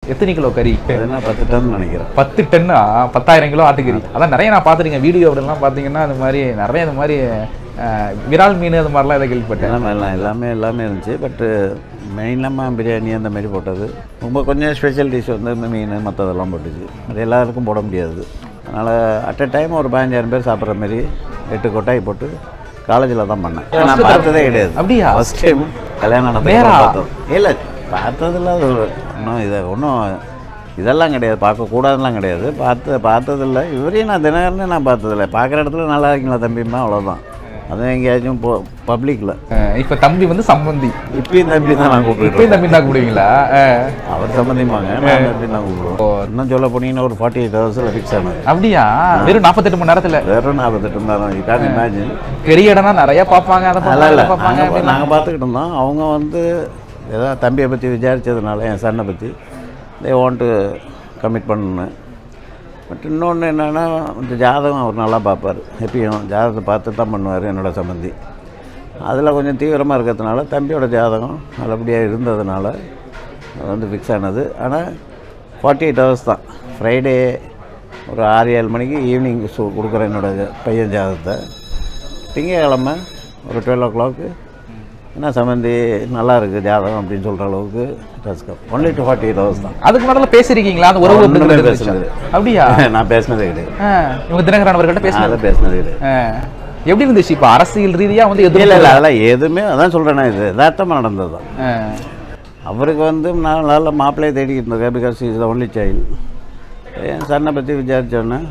எத்தனை கிலோ கறி அது என்ன பத்து டன் நினைக்கிறேன் பத்து டன்னா பத்தாயிரம் கிலோ ஆட்டுக்கறி அதான் நிறைய நான் பார்த்துருக்கேன் வீடியோ அப்படிலாம் பார்த்தீங்கன்னா இந்த மாதிரி நிறைய இந்த மாதிரி அஹ், விரால் மீன் அது மாதிரிலாம் இதை கேள்விப்பட்டேன் எல்லாமே எல்லாம் எல்லாமே எல்லாமே இருந்துச்சு பட்டு மெயினமாக பிரியாணி அந்த மாதிரி போட்டது ரொம்ப கொஞ்சம் ஸ்பெஷல் டிஷ் வந்து இந்த மீன் மற்றதெல்லாம் போட்டுச்சு அது எல்லாருக்கும் போட முடியாது அதனால் அட் அ டைம் ஒரு பதினஞ்சாயிரம் பேர் சாப்பிட்ற மாதிரி எட்டு கொட்டாய் போட்டு காலேஜில் தான் பண்ணேன் நான் பார்த்ததே கிடையாது அப்படியா? ஃபஸ்ட் டைம் கல்யாணம் நேரா? நடந்தது பார்த்தது இல்லை பார்த்ததில்ல அது ஒரு- ஒன்றும் இதை ஒன்றும் இதெல்லாம் கிடையாது பார்க்கக்கூடாதுலாம் கிடையாது பார்த்து பார்த்ததில்ல இவரையும் நான் தினகரனே நான் பார்த்ததில்ல பார்க்குற இடத்துல நல்லா இருக்கீங்களா தம்பிமா அவ்வளோதான் அதுவும் எங்கேயாச்சும் போ பப்ளிக்கில் அஹ், இப்ப தம்பி வந்து சம்பந்தி இப்பயும் தம்பி தான் நான் கூப்பிட்டு இப்பயும் தம்பி தான் கூடுவீங்களா அஹ், அவர் சம்மந்திமாங்க நான் தம்பி தான் கூப்பிடுவோம் இன்னும் சொல்ல போனீங்கன்னா ஒரு ஃபார்ட்டி எயிட் ஹவர்ஸில் ஃபிக்ஸ் ஆனது அப்படியா வெறும் நாற்பத்தெட்டு மணி நேரத்துல வேற நாற்பத்தெட்டு இருந்தாலும் யூ கேன் இமேஜின் பெரிய இடம்னா நிறைய பார்ப்பாங்க அதை அதெல்லாம் பார்ப்பாங்க இல்லை இதை பார்ப்பாங்க நாங்கள் நாங்கள் பார்த்துக்கிட்டு இருந்தோம் அவங்க வந்து ஏதோ தம்பியை பற்றி விசாரித்ததுனால என் சன்னை பற்றி தே வாண்ட் டு கமிட் பண்ணணும் பட் இன்னொன்று என்னென்னா இந்த ஜாதகம் அவர் நல்லா பார்ப்பார் எப்பயும் ஜாதகத்தை பார்த்து தான் பண்ணுவார் என்னோட சம்மந்தி அதில் கொஞ்சம் தீவிரமாக இருக்கிறதுனால தம்பியோட ஜாதகம் நல்லபடியாக இருந்ததுனால அது வந்து ஃபிக்ஸ் ஆனது ஆனால் ஃபார்ட்டி எயிட் ஹவர்ஸ் தான் ஃப்ரைடே ஒரு ஆறு ஏழு மணிக்கு ஈவினிங் ஷோ கொடுக்குறேன் என்னோட ஜா- பையன் ஜாதகத்தை திங்கக்கிழமை ஒரு டுவெல் ஓ கிளாக்கு என்ன சம்மந்தி நல்லா இருக்குது ஜாதகம் அப்படின்னு சொல்கிற அளவுக்கு டஸ்கம் only to forty eight hours தான் அதுக்கு முதல்ல பேசிருக்கீங்களா அந்த உறவு ஒண்ணுமே இருந்துகிட்டு பேசுனது. இருந்துச்சா? அப்படியா நான் பேசினதே கிடையாது அஹ், இவங்க தினகரன் அவர்கிட்ட நான் பேசினது அதை பேசினதே கிடையாது அஹ், எப்படி இருந்துச்சு இப்ப அரசியல் ரீதியா வந்து இல்லை எதிர்ப்பு இல்லை அதெல்லாம் எதுவுமே அதான் சொல்கிறேன் இது யதார்த்தமாக நடந்தது தான் அஹ், அவருக்கு வந்து நான் நல்ல மாப்பிள்ளையை தேடிக்கிட்டு இருந்தேன் பிகாஸ் இஸ் ஒன்லி சைல்டு என் சன்னை பற்றி விசாரித்தோன்னே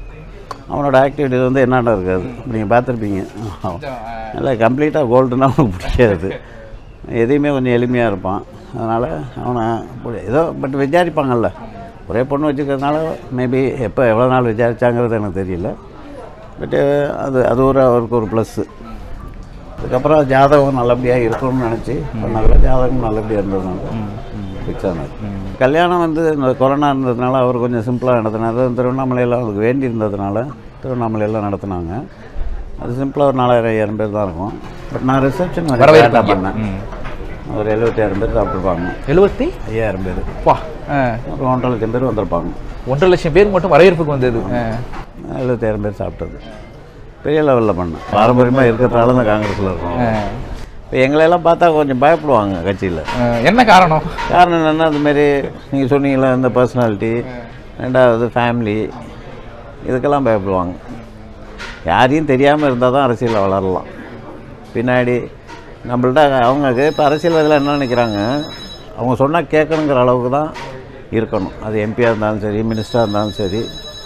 அவனோட ஆக்டிவிட்டி வந்து என்னடா இருக்காது நீங்கள் பார்த்துருப்பீங்க இல்லை கம்ப்ளீட்டாக கோல்டுன்னா அவனுக்கு பிடிக்காது எதையுமே கொஞ்சம் எளிமையாக இருப்பான் அதனால் அவனை பிடி- ஏதோ பட் விசாரிப்பாங்கல்ல ஒரே பொண்ணு வச்சுக்கிறதுனால மேபி எப்போ எவ்வளோ நாள் விசாரிச்சாங்கிறது எனக்கு தெரியல பட்டு அது அது ஒரு அவருக்கு ஒரு ப்ளஸ்ஸு அதுக்கப்புறம் ஜாதகம் நல்லபடியாக இருக்கணும்னு நினச்சி பண்ணதில் ஜாதகம் நல்லபடியாக இருந்ததுனால ஃபிக்ஸ் ஆனது கல்யாணம் வந்து இந்த கொரோனா இருந்ததுனால அவர் கொஞ்சம் சிம்பிளாக நடத்தினார் திருவண்ணாமலையில் அவருக்கு வேண்டி இருந்ததுனால திருவண்ணாமலையில் நடத்தினாங்க அது சிம்பிளாக ஒரு நாலாயிரம் ஐயாயிரம் பேர் தான் இருக்கும் பட் நான் ரிசப்ஷன் வரவேற்பு கரெக்டாக பண்ணேன் ஒரு எழுபத்தாயிரம் பேர் சாப்பிட்ருப்பாங்க எழுபத்தி ஐயாயிரம் பேர் வா அஹ், ஒரு ஒன்றரை லட்சம் பேர் வந்திருப்பாங்க ஒன்றரை லட்சம் பேருக்கு மட்டும் வரவேற்புக்கு வந்தது அஹ், எழுபத்தாயிரம் பேர் சாப்பிட்டது பெரிய லெவலில் பண்ணேன் பாரம்பரியமாக இருக்கிறதுனால தான் காங்கிரஸில் இருக்கோம் அஹ், இப்போ எங்களையெல்லாம் பார்த்தா கொஞ்சம் பயப்படுவாங்க கட்சியில் அஹ், என்ன காரணம் காரணம் என்னென்னா அதுமாரி நீங்கள் சொன்னீங்களா இந்த பர்சனாலிட்டி ரெண்டாவது ஃபேமிலி இதுக்கெல்லாம் பயப்படுவாங்க யாரையும் தெரியாமல் இருந்தால் தான் அரசியலில் வளரலாம் பின்னாடி நம்மள்ட்ட அவங்க இப்போ அரசியல்வாதியில் என்ன நினைக்கிறாங்க அவங்க சொன்னால் கேட்கணுங்கிற அளவுக்கு தான் இருக்கணும் அது எம்பியாக இருந்தாலும் சரி மினிஸ்டராக இருந்தாலும் சரி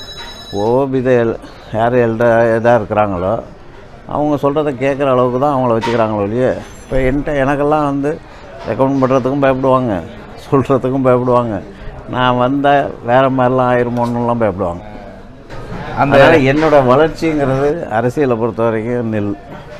ஓபித யார் எல்ட இதாக இருக்கிறாங்களோ அவங்க சொல்கிறத கேட்குற அளவுக்கு தான் அவங்கள வச்சுக்கிறாங்களோ இல்லையே இப்போ என்கிட்ட எனக்கெல்லாம் வந்து ரெக்கமெண்ட் பண்ணுறதுக்கும் பயப்படுவாங்க சொல்கிறதுக்கும் பயப்படுவாங்க நான் வந்தால் வேறு மாதிரிலாம் ஆயிருமோன்னுலாம் பயப்படுவாங்க அந்த அதனால் என்னோட வளர்ச்சிங்கிறது அரசியலை பொறுத்த வரைக்கும் நெல்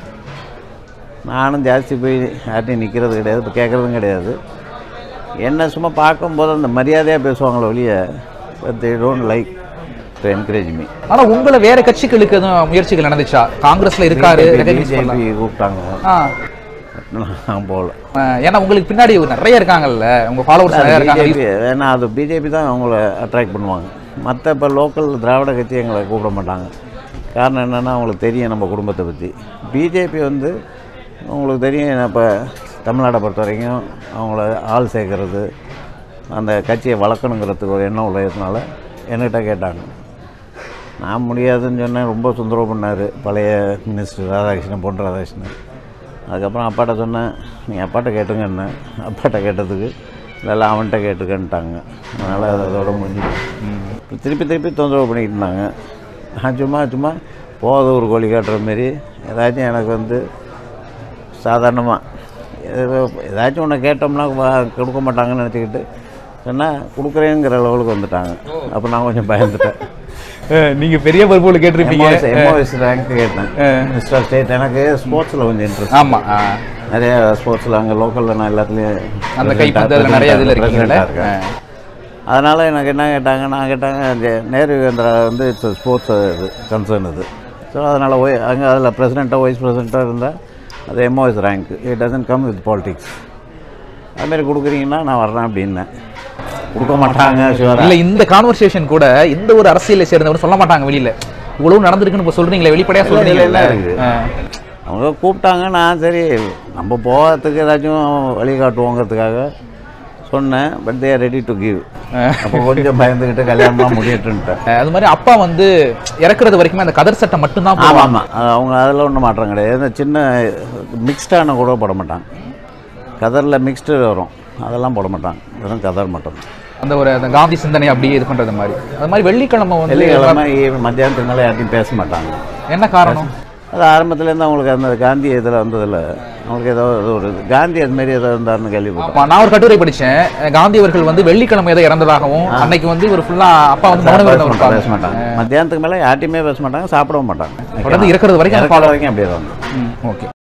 நானும் ஜாஸ்தி போய் யார்ட்டையும் நிற்கிறது கிடையாது இப்போ கேட்குறதும் கிடையாது என்ன சும்மா பார்க்கும்போது அந்த மரியாதையாக பேசுவாங்களே ஒழிய but they don't like to encourage me ஆனா உங்களை வேற கட்சிகளுக்கு எதுவும் முயற்சிகள் நடந்துச்சா காங்கிரஸ்ல இருக்காரு recognize பண்ணலாம். பிஜேபி கூப்பிட்டாங்க ஆ, நான் போகல அஹ், ஏன்னா உங்களுக்கு பின்னாடி நிறைய இருக்காங்கல்ல உங்க ஃபாலோவர்ஸ் நிறைய இருக்காங்க பிஜேபி ஏன்னா அது பிஜேபி தான் அவங்கள அட்ராக்ட் பண்ணுவாங்க மற்ற இப்போ லோக்கல் திராவிட கட்சி எங்களை கூப்பிட மாட்டாங்க காரணம் என்னென்னா அவங்களுக்கு தெரியும் நம்ம குடும்பத்தை பற்றி பிஜேபி வந்து உங்களுக்கு தெரியும் இப்போ தமிழ்நாடை பொறுத்த வரைக்கும் அவங்கள ஆள் சேர்க்கறது அந்த கட்சியை வளர்க்கணுங்கிறதுக்கு ஒரு எண்ணம் உள்ளதுனால என்கிட்ட கேட்டாங்க நான் முடியாதுன்னு சொன்னேன் ரொம்ப தொந்தரவு பண்ணார் பழைய மினிஸ்டர் ராதாகிருஷ்ணன் பொன் ராதாகிருஷ்ணன் அதுக்கப்புறம் அப்பாட்ட சொன்னேன் நீ அப்பாட்ட கேட்டுங்கன்னு அப்பாட்ட கேட்டதுக்கு இல்லை அவன்கிட்ட கேட்டுக்கன்ட்டாங்க அதனால் அது அதோட முடிஞ்சு திருப்பி திருப்பி தொந்தரவு பண்ணிக்கிட்டு இருந்தாங்க நான் சும்மா சும்மா போத ஒரு கோழி காட்டுற மாரி ஏதாச்சும் எனக்கு வந்து சாதாரணமாக ஏதோ ஏதாச்சும் ஒன்று கேட்டோம்னா வா- கொடுக்க மாட்டாங்கன்னு நினச்சிக்கிட்டு சொன்னால் கொடுக்குறேங்கிற லெவலுக்கு வந்துட்டாங்க அப்போ நான் கொஞ்சம் பயந்துட்டேன் அஹ், நீங்க பெரிய பொறுப்புல கேட்டிருப்பீங்க எம்ஓஎஸ் ரேங்க் கேட்டேன் மினிஸ்டர் ஸ்டேட் எனக்கு ஸ்போர்ட்ஸில் கொஞ்சம் இன்ட்ரெஸ்ட் ஆமா ஆ. நிறைய ஸ்போர்ட்ஸில் அங்கே லோக்கலில் நான் எல்லாத்துலேயும் அந்த கைப்பந்து அதுல நிறைய இதுல இருக்கீங்கல்ல இருக்கேன் அதனால் எனக்கு என்ன கேட்டாங்க நான் கேட்டாங்க ஜெ- நேரு யுகேந்திரா வந்து இட்ஸ் ஸ்போர்ட்ஸ் இது கன்சர்ன் இது ஸோ அதனால் ஒய் அங்கே அதில் பிரசிடெண்ட்டாக வைஸ் பிரசிடெண்ட்டாக இருந்தால் அது MOS rank it doesn't come with politics அதுமாரி கொடுக்குறீங்கன்னா நான் வர்றேன் அப்படின்னேன் கொடுக்க மாட்டாங்க ஷுவராக இல்ல இந்த கான்வர்சேஷன் கூட எந்த ஒரு அரசியலை சேர்ந்தவரும் சொல்ல மாட்டாங்க வெளியில இவ்வளவு நடந்திருக்குன்னு இப்ப சொல்றீங்களே வெளிப்படையா இல்ல, இல்ல, சொல்றீங்கல்ல இல்ல, இருக்குது. ஆ. அவங்க கூப்பிட்டாங்க நான் சரி நம்ம போகிறதுக்கு ஏதாச்சும் வழிகாட்டுவோங்கிறதுக்காக சொன்னேன் but they're ready to give அப்போ கொஞ்சம் பயந்துக்கிட்டு கல்யாணமாக முடியட்டுன்ட்டேன் அது மாதிரி அப்பா வந்து இறக்குறது வரைக்குமே அந்த கதர் சட்டை மட்டும்தான் ஆமாம் போடுவாங்க ஆமாம் அவங்க அதில் ஒன்றும் மாற்றம் கிடையாது இந்த சின்ன மிக்ஸ்டான கூட போட மாட்டாங்க கதரில் மிக்ஸ்டு வரும் அதெல்லாம் போட மாட்டாங்க வெறும் கதர் மட்டும் அந்த ஒரு அந்த காந்தி சிந்தனை அப்படியே இது பண்றது மாதிரி அது மாதிரி வெள்ளிக்கிழமை வந்து வெள்ளிக்கிழமை ஈவ் மத்தியானத்துக்கு மேலே யார்ட்டையும் பேச மாட்டாங்க என்ன காரணம் அது ஆரம்பத்துலேருந்து அவங்களுக்கு அந்த காந்தி இதில் வந்ததில் அவங்களுக்கு ஏதோ ஏதோ ஒரு காந்தி அது மாதிரி ஏதோ இருந்தாருன்னு கேள்விப்பட்டேன் ஆமா, நான் ஒரு கட்டுரை படிச்சேன் காந்தி அவர்கள் வந்து வெள்ளிக்கிழமை ஏதோ இறந்ததாகவும் அன்னைக்கு வந்து இவர் ஃபுல்லா அப்பா வந்து மௌன விரதம் பேச இருப்பாங்க மாட்டாங்க மத்தியானத்துக்கு மேலே யார்ட்டையுமே பேச மாட்டாங்க சாப்பிடவும் மாட்டாங்க தொடர்ந்து இறக்குறது வரைக்கும் இறக்குற வரைக்கும் அப்படியே தான் ஓகே